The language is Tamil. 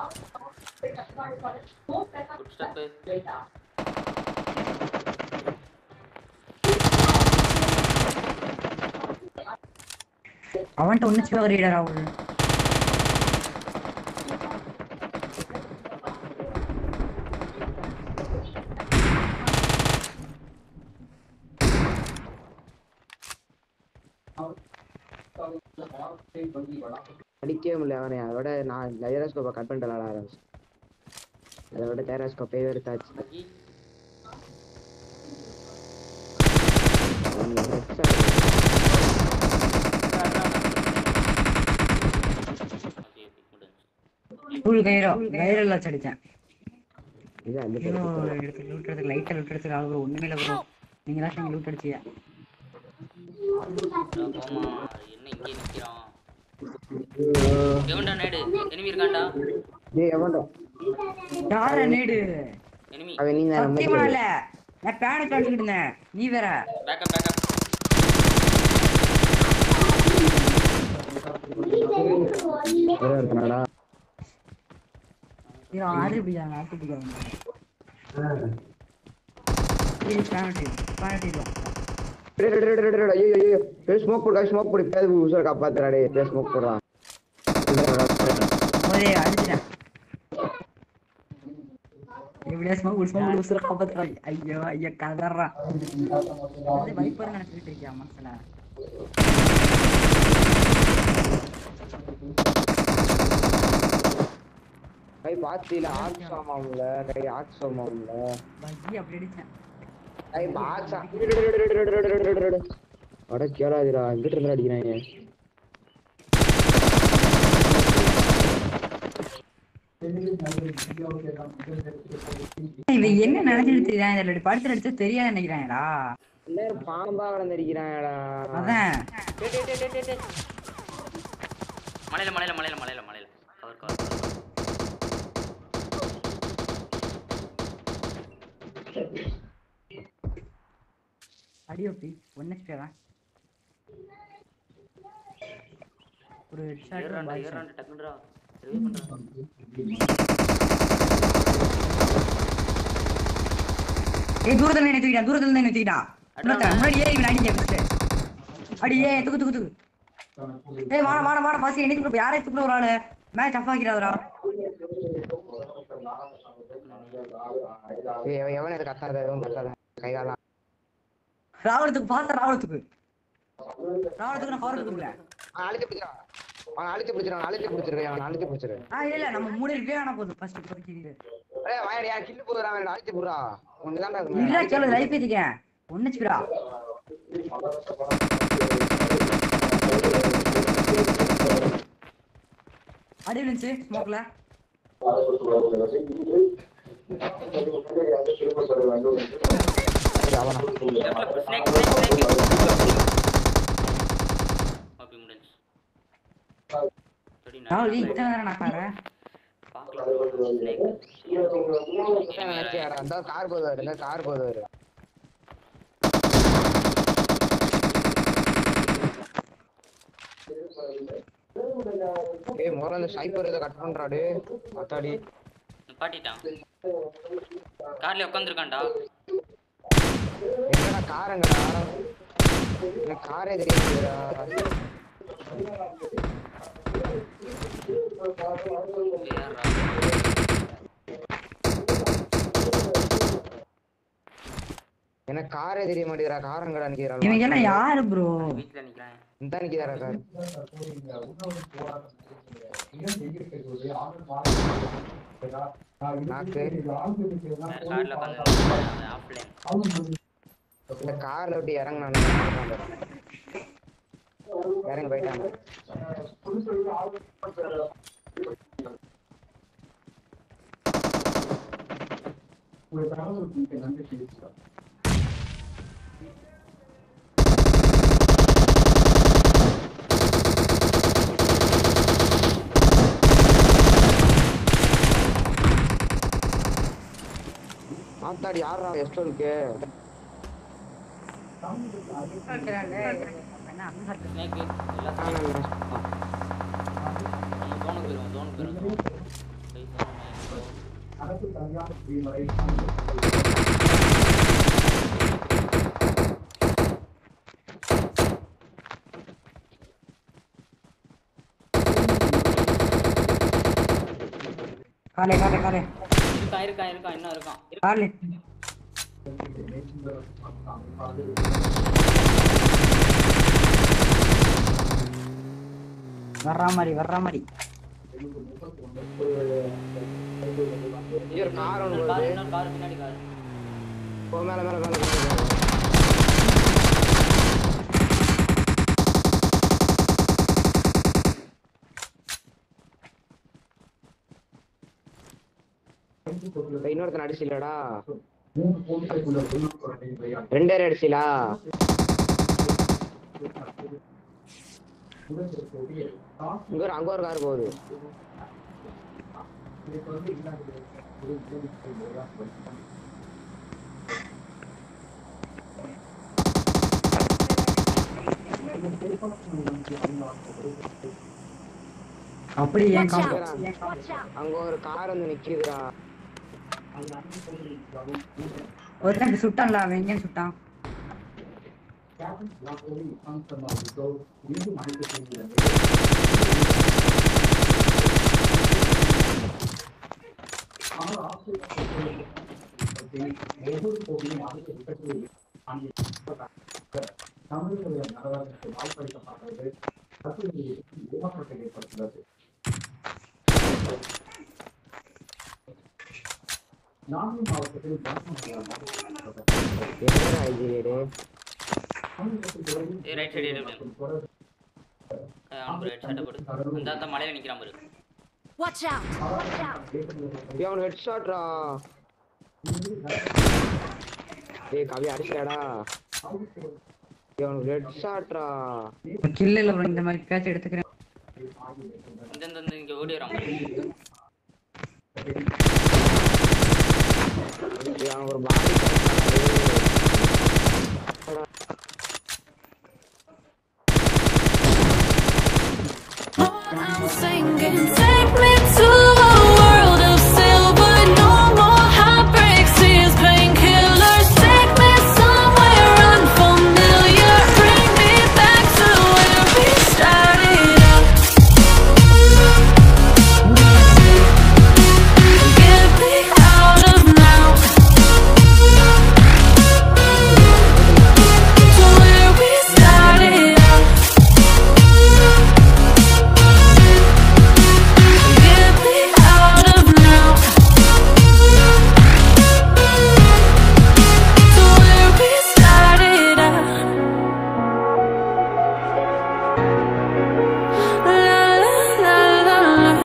குட் ஸ்டெப் அவன்கிட்ட ஒண்ணு சிவ ரீடர் ஆகுது அடிக்கவே முடியல அவனை அதோட நான் லைரஸ்கோப்பை கட் பண்ணிட்டு விளாட ஆரம்பிச்சேன் அதோட தேராஸ்கோப்பே எடுத்தாச்சு அஜி அவன் headshot ஓகே ஓகே முடிஞ்சு ஃபுல் கைரோ கைரல் வச்சு அடிச்சேன் இது அந்த ஹீரோ பக்கம் எடுத்து லூட் எடுத்து லைட்டா லூட் எடுத்து ஆகுது ஒண்ணுமே இல்ல ப்ரோ நீங்க தான் நீங்க லூட் அடிச்சியா போமா என்ன இங்கே நிக்கிறான் எவன்டா நேடு எனிமி இருக்கான்டா டேய் எவன்டா யார நேடு எனிமி அவன் நீ தான் சத்தியமா இல்ல நான் பேனிக் அடிச்சுக்கிட்டு இருந்தேன் நீ வேற பேக்கப் பேக்கப் ஒரே ஒருத்தனாடா ஹீரோ ஆறு பிடிக்காங்க ஆறு பிடிக்காங்க பேனிக் பேனிக் டேய் டேய் டேய் டேய் டேய் ஐயோ ஐயோ டேய் ஸ்மோக் போடு ஸ்மோக் போடு பேஸ் உசுர காப்பாத்துறா டேய் பேஸ் ஸ்மோக் போடுறா ஒரே அடிச்சிட்டேன் எப்படியா ஸ்மோக் ஒரு ஸ்மோக் உசுர காப்பாத்துறான் ஐயோ ஐயோ கதறான் வைப்பர் நினைச்சிட்டு இருக்கியா மனசுல கை பாத்தில ஆர்ட் சாமாம்ல கை ஆர்ட் சாமாம்ல பஜ்ஜி அப்படி அடிச்சேன் கை பாக்ஸா அட கேளாதுடா இங்கிட்ட இருந்து அடிக்கிறாங்க இவன் என்ன நினைச்சிட்டு தெரியான் இதுல படுத்து அடிச்சா தெரியாது நினைக்கிறாங்கடா எல்லாரும் பாம்பா கடந்து அடிக்கிறாங்கடா அதான் டேய் டேய் டேய் டேய் டேய் மலையில மலையில மலையில மலையில மலையில கவர் கவர் அடியோப்பி ஒன்னு தான் ஒரு headshot ஏறான்டா box. ஏறான்டா டக்குன்றா ரிவ்யூ பண்றா ஏய் தூரத்துல நின்னு தூக்கிட்டான் தூரத்துல நின்னு தூக்கிட்டான் இன்னொருத்தன் முன்னாடி ஏறி இவன் அடிங்க ஃபர்ஸ்ட் அடி ஏய் தூக்கு தூக்கு தூக்கு ஏய் வாடா வாடா வாடா பாசி என்ன தூக்கு யாரை தூக்குற ஒரு ஆளு மேட்ச் ஆஃப் ஆக்கிறாதடா ஏய் எவன் எவன் இது கத்தாத எவன் கத்தாத கை காலாம் ராவணத்துக்கு பார்த்தா ராவணத்துக்கு ராவணத்துக்கு நான் பவர் கொடுக்குறேன் அவன் அழுத்தி பிடிச்சிடான் அவன் அழுத்தி பிடிச்சிடான் அழுத்தி பிடிச்சிருக்கேன் அவன் அழுத்தி பிடிச்சிரு ஆ இல்ல இல்ல நம்ம மூணு பேர் ஆனா போதும் ஃபர்ஸ்ட் இப்போதைக்கு ஏய் வாயடி யார் கில்லு போடுறான் அவன் அழுத்தி போடுறா உனக்கு தான்டா இல்ல கேளு லைஃப் ஏத்திக்க ஒன்னு வச்சுக்கிறா அடி விழுந்துச்சு ஸ்மோக்ல அவனா லெஃப்ட்ல ஸ்னேக் ஸ்னேக் ஸ்னேக் ஓகே முடிஞ்சு சரி நான் நான் இத்தனை நேரம் நான் பாரு பார்க்கலாம் ஸ்னேக் நினைச்சியாடா இந்த கார் போதுவாரு இந்த கார் போதுவாரு ஏய் முதல்ல இந்த சைப்பர் இதை கட் பண்றாடு அத்தாடி நிப்பாட்டிட்டான் கார்ல உட்காந்துருக்கான்டா என்னடா காரங்கடா எனக்கு காரே தெரியாதுடா எனக்கு காரே தெரிய மாட்டேங்கிறா காரங்கடா இவங்க எல்லாம் நிக்கிறான் யாரு ப்ரோ வீட்டுல நிக்கிறேன் இந்த நிக்கிறாரா கார் நாக்கு கார்ல உட்காந்து ஆஃப்லைன் இந்த கார்ல விட்டு இறங்கினான் இறங்கி போயிட்டாங்க ஆத்தாடி யாரா எஸ்டோலுக்கு ஸ்னேக் எல்லாத்தையும் நம்ம ஜோனுக்கு போயிருவோம் ஜோனுக்கு போயிருவோம் காலே காலே காலே இருக்கான் இருக்கான் இருக்கான் இன்னும் இருக்கான் காலே வர்ற மாதிரி வர்ற மாதிரி இங்க ஒரு கார் ஒன்று இன்னொரு கார் வருது இன்னொரு கார் பின்னாடி கார் போ மேல மேல மேல மேல, மேல இப்ப இன்னொருத்தன் அடிச்சிலடா ரெண்டே அடிச்சிலா இங்க ஒரு அங்க ஒரு கார் போகுது அப்படி ஏன் Watch கால் out. அங்க ஒரு கார் வந்து நிக்குதுடா ஒருத்தன் சுட்டான்ல அவன் எங்கேயும் சுட்டான் என்னடா ஐஜிஏடு ஏய் ரைட் சைடு எடு அவனுக்கு ரைட் சைடு போடு அந்த அந்த மலையில நிக்கிறான் பாரு Watch out! Watch out! அவன் ஹெட் ஷாட்ரா ஏய் கவி அடிச்சிட்டாடா அவனுக்கு ஹெட் ஷாட்ரா கில்ல இல்ல bro, இந்த மாதிரி பேச்சு எடுத்துக்கிறேன் இந்த இந்த இந்த இங்க ஓடி வரான் பாரு அவன் ஒரு பாடி